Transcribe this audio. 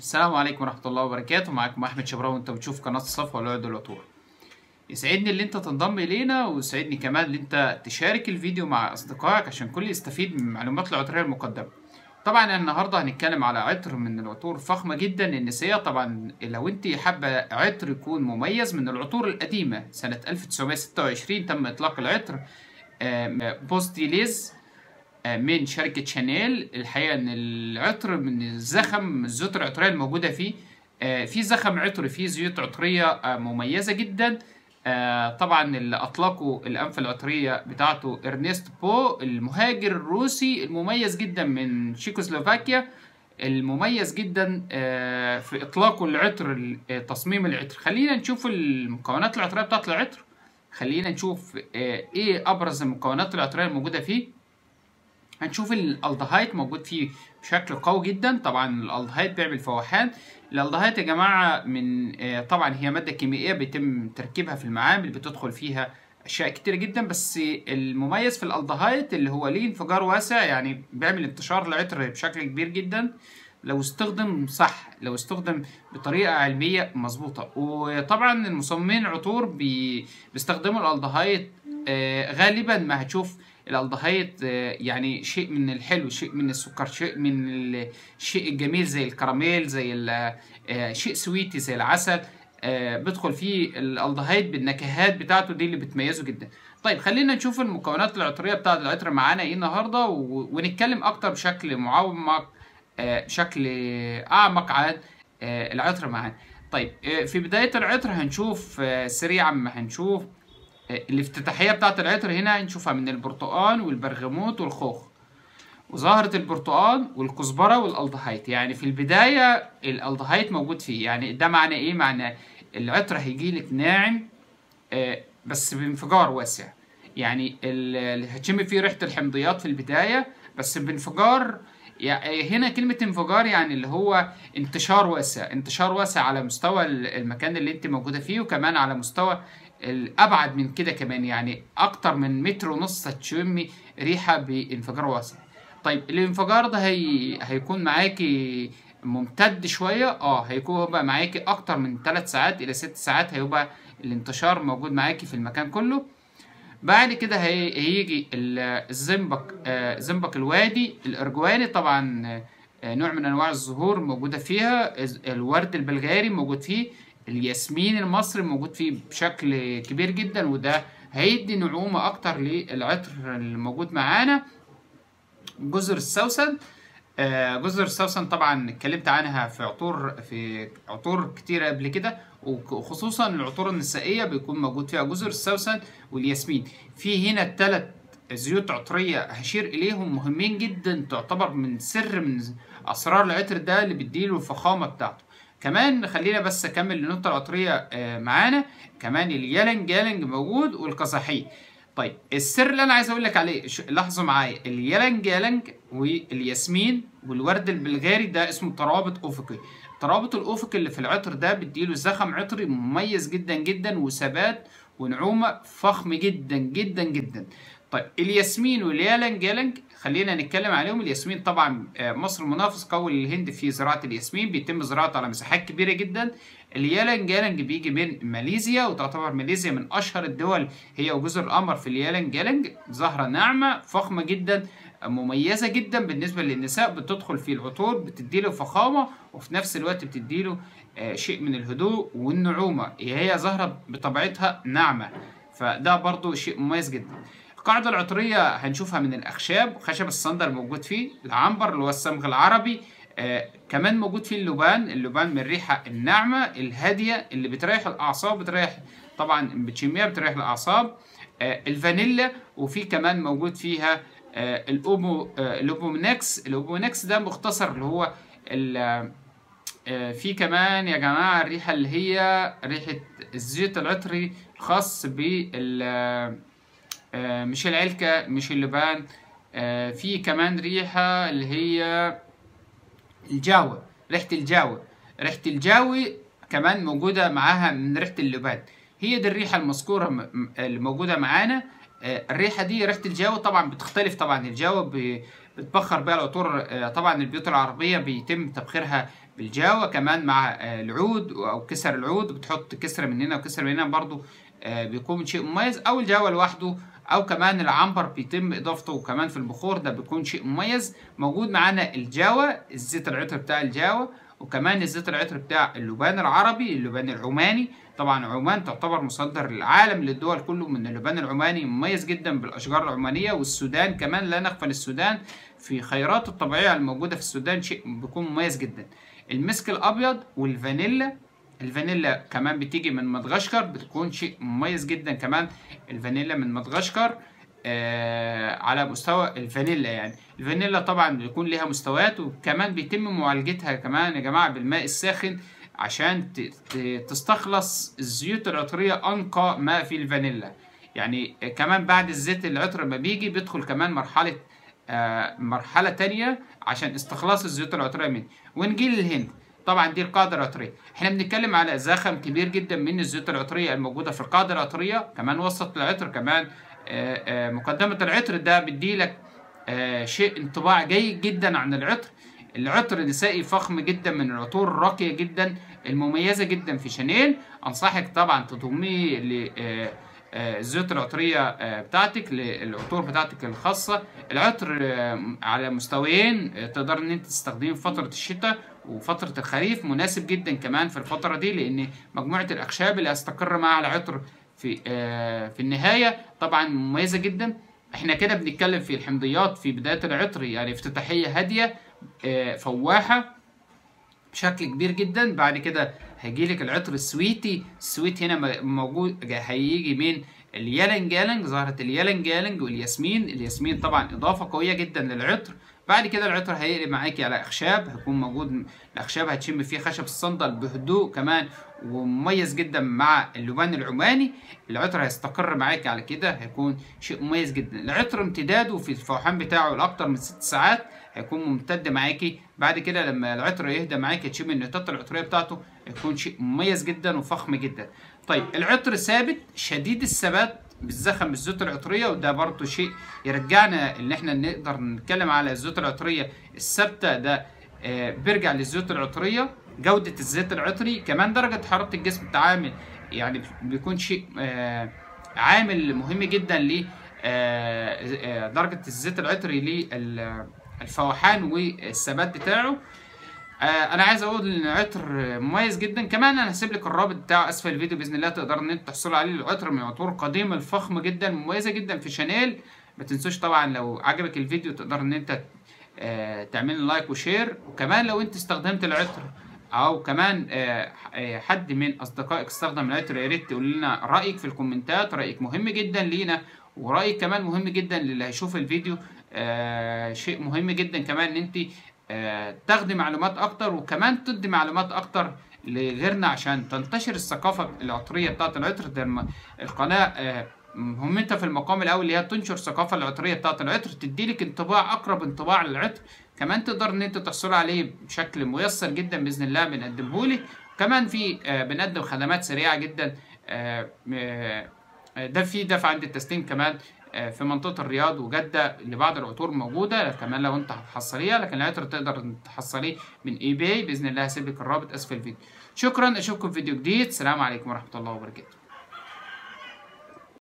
السلام عليكم ورحمة الله وبركاته معاكم أحمد شبراوي وأنت بتشوف قناة الصفوة والعقد والعطور يسعدني اللي أنت تنضم إلينا ويسعدني كمان اللي أنت تشارك الفيديو مع أصدقائك عشان كل يستفيد من المعلومات العطرية المقدمة طبعا النهاردة هنتكلم على عطر من العطور فخمة جدا النسائية طبعا لو أنت حابة عطر يكون مميز من العطور القديمة سنة 1926 تم إطلاق العطر بوستيليز من شركة شانيل الحقيقة إن العطر من الزخم الزيوت العطرية الموجودة فيه في زخم عطري فيه زيوت عطرية مميزة جدا طبعا اللي أطلقوا الأنفة العطرية بتاعته إرنست بو المهاجر الروسي المميز جدا من تشيكوسلوفاكيا المميز جدا في إطلاقه العطر تصميم العطر خلينا نشوف المكونات العطرية بتاعت العطر خلينا نشوف إيه أبرز المكونات العطرية الموجودة فيه هنشوف الالدهايد موجود فيه بشكل قوي جدا طبعا الالدهايد بيعمل فوحان الالدهايد يا جماعه من طبعا هي ماده كيميائيه بيتم تركيبها في المعامل بتدخل فيها اشياء كتير جدا بس المميز في الالدهايد اللي هو ليه انفجار واسع يعني بيعمل انتشار العطر بشكل كبير جدا لو استخدم صح لو استخدم بطريقه علميه مظبوطه وطبعا المصممين العطور بي بيستخدموا الالدهايد غالبا ما هتشوف الالدهايد يعني شيء من الحلو شيء من السكر شيء من الشيء الجميل زي الكراميل زي شيء سويتي زي العسل بيدخل فيه الالدهايد بالنكهات بتاعته دي اللي بتميزه جدا طيب خلينا نشوف المكونات العطريه بتاعه العطر معانا ايه النهارده ونتكلم اكتر بشكل معمق بشكل اعمق عن العطر معانا طيب في بدايه العطر هنشوف سريعا هنشوف الافتتاحية بتاعت العطر هنا هنشوفها من البرتقال والبرغموت والخوخ وزهرة البرتقال والكزبرة والالدهايد يعني في البداية الالدهايد موجود فيه يعني ده معنى ايه معنى العطر هيجيلك ناعم آه بس بانفجار واسع يعني هتشمي فيه ريحة الحمضيات في البداية بس بانفجار يعني هنا كلمة انفجار يعني اللي هو انتشار واسع انتشار واسع على مستوى المكان اللي انت موجودة فيه وكمان على مستوى الابعد من كده كمان يعني اكتر من متر ونص هتشمي ريحه بانفجار واسع طيب الانفجار ده هي... هيكون معاكي ممتد شويه اه هيكون بقى معاكي اكتر من 3 ساعات الى 6 ساعات هيبقى الانتشار موجود معاكي في المكان كله بعد كده هي... هيجي الزنبق آه زنبق الوادي الارجواني طبعا آه نوع من انواع الزهور موجوده فيها الورد البلغاري موجود فيه الياسمين المصري موجود فيه بشكل كبير جدا وده هيدي نعومة أكتر للعطر الموجود معانا جزر السوسن آه جزر السوسن طبعا اتكلمت عنها في عطور في عطور كتيرة قبل كده وخصوصا العطور النسائية بيكون موجود فيها جزر السوسن والياسمين في هنا الثلاث زيوت عطرية هشير إليهم مهمين جدا تعتبر من سر من أسرار العطر ده اللي بيديله الفخامة بتاعته كمان خلينا بس اكمل النقطه العطريه معانا كمان اليالنج يالنج موجود والقزحيه طيب السر اللي انا عايز اقول لك عليه لاحظوا معايا اليالنج يالنج والياسمين والورد البلغاري ده اسمه ترابط افقي الترابط الافقي اللي في العطر ده بيديله زخم عطري مميز جدا جدا وثبات ونعومه فخم جدا جدا جدا طيب الياسمين واليالنج يالنج خلينا نتكلم عليهم الياسمين طبعا مصر منافس قوي للهند في زراعه الياسمين بيتم زراعته على مساحات كبيره جدا اليالنج يالنج بيجي من ماليزيا وتعتبر ماليزيا من اشهر الدول هي وجزر القمر في اليالنج يالنج زهره ناعمه فخمه جدا مميزه جدا بالنسبه للنساء بتدخل في العطور بتديله فخامه وفي نفس الوقت بتديله شيء من الهدوء والنعومه هي زهره بطبيعتها ناعمه فده برضو شيء مميز جدا القاعدة العطرية هنشوفها من الأخشاب خشب الصندل موجود فيه العنبر اللي هو الصمغ العربي آه كمان موجود فيه اللبان اللبان من الريحة الناعمة الهادية اللي بتريح الأعصاب بتريح طبعا بتشميها بتريح الأعصاب آه الفانيلا وفي كمان موجود فيها آه الأوبو آه الأوبومينكس الأوبومينكس ده مختصر اللي هو آه في كمان يا جماعة الريحة اللي هي ريحة الزيت العطري الخاص بال آه مش العلكة مش اللبان آه في كمان ريحة اللي هي الجاوة ريحة الجاوة ريحة الجاوي كمان موجودة معاها من ريحة اللبان هي دي الريحة المذكورة اللي موجودة معانا آه الريحة دي ريحة الجاوة طبعا بتختلف طبعا الجاوة بتبخر بيها العطور آه، طبعا البيوت العربيه بيتم تبخيرها بالجاوه كمان مع آه، العود او كسر العود بتحط كسر من هنا وكسر من هنا برضو آه، بيكون شيء مميز او الجاوه لوحده او كمان العنبر بيتم اضافته كمان في البخور ده بيكون شيء مميز موجود معانا الجاوه الزيت العطر بتاع الجاوه وكمان الزيت العطر بتاع اللبان العربي اللبان العماني طبعا عمان تعتبر مصدر العالم للدول كله من اللبان العماني مميز جدا بالاشجار العمانيه والسودان كمان لا نغفل السودان في خيرات الطبيعيه الموجوده في السودان شيء بيكون مميز جدا المسك الابيض والفانيلا الفانيلا كمان بتيجي من مدغشقر بتكون شيء مميز جدا كمان الفانيلا من مدغشقر آه على مستوى الفانيلا يعني الفانيلا طبعا بيكون لها مستويات وكمان بيتم معالجتها كمان يا جماعه بالماء الساخن عشان ت- ت- تستخلص الزيوت العطريه انقى ما في الفانيلا يعني آه، كمان بعد الزيت العطر ما بيجي بيدخل كمان مرحله آه مرحله تانية عشان استخلاص الزيوت العطريه منه ونجي للهند طبعا دي القاعده العطريه احنا بنتكلم على زخم كبير جدا من الزيوت العطريه الموجوده في القاعده العطريه كمان وسط العطر كمان آه، آه، مقدمه العطر ده بيديلك آه، شيء انطباع جيد جدا عن العطر العطر نسائي فخم جدا من العطور الراقيه جدا المميزه جدا في شانيل انصحك طبعا تضميه ل آه، آه، الزيوت العطريه آه، بتاعتك للعطور بتاعتك الخاصه العطر آه، على مستويين آه، تقدر ان انت تستخدمه في فتره الشتاء وفتره الخريف مناسب جدا كمان في الفتره دي لان مجموعه الاخشاب اللي هستقر معها العطر في آه، في النهايه طبعا مميزه جدا احنا كده بنتكلم في الحمضيات في بدايه العطر يعني افتتاحيه هاديه آه، فواحه بشكل كبير جدا بعد كده هيجيلك العطر السويتي السويت هنا م- موجود جا- هيجي من اليالنج يالنج ظهرة اليالنج يالنج والياسمين الياسمين طبعا إضافة قوية جدا للعطر بعد كده العطر هيقلب معاكي على أخشاب هيكون موجود م- الأخشاب هتشم فيه خشب الصندل بهدوء كمان ومميز جدا مع اللبان العماني العطر هيستقر معاكي على كده هيكون شيء مميز جدا العطر امتداده في الفوحان بتاعه لأكتر من ست ساعات هيكون ممتد معاكي بعد كده لما العطر يهدى معاكي تشم النتات العطريه بتاعته يكون شيء مميز جدا وفخم جدا طيب العطر ثابت شديد الثبات بالزخم الزيوت العطريه وده برضه شيء يرجعنا ان احنا نقدر نتكلم على الزيوت العطريه الثابته ده آه، بيرجع للزيوت العطريه جوده الزيت العطري كمان درجه حراره الجسم تعامل يعني بيكون شيء آه، عامل مهم جدا ل آه، آه، درجه الزيت العطري للفوحان والثبات بتاعه آه، انا عايز اقول ان العطر مميز جدا كمان انا هسيب لك الرابط بتاعه اسفل الفيديو باذن الله تقدر ان انت تحصل عليه العطر من عطور قديم الفخم جدا مميزه جدا في شانيل ما تنسوش طبعا لو عجبك الفيديو تقدر ان انت آه، تعمل لي لايك وشير وكمان لو انت استخدمت العطر او كمان آه، آه، حد من اصدقائك استخدم العطر يا ريت تقول لنا رايك في الكومنتات رايك مهم جدا لينا ورايك كمان مهم جدا للي هيشوف الفيديو آه، شيء مهم جدا كمان ان انت آه، تاخدي معلومات اكتر وكمان تدي معلومات اكتر لغيرنا عشان تنتشر الثقافه العطريه بتاعت العطر ده الم- القناه آه، مهمتها في المقام الاول اللي هي تنشر الثقافه العطريه بتاعت العطر تديلك انطباع اقرب انطباع للعطر كمان تقدر ان انت تحصل عليه بشكل ميسر جدا باذن الله بنقدمه لك كمان في آه، بنقدم خدمات سريعه جدا آه، آه، ده في دفع عند التسليم كمان آه، في منطقة الرياض وجدة لبعض العطور موجودة كمان لو انت هتحصليها لكن العطر تقدر تحصليه من اي باي بإذن الله هسيب لك الرابط أسفل الفيديو شكرا أشوفكم في فيديو جديد السلام عليكم ورحمة الله وبركاته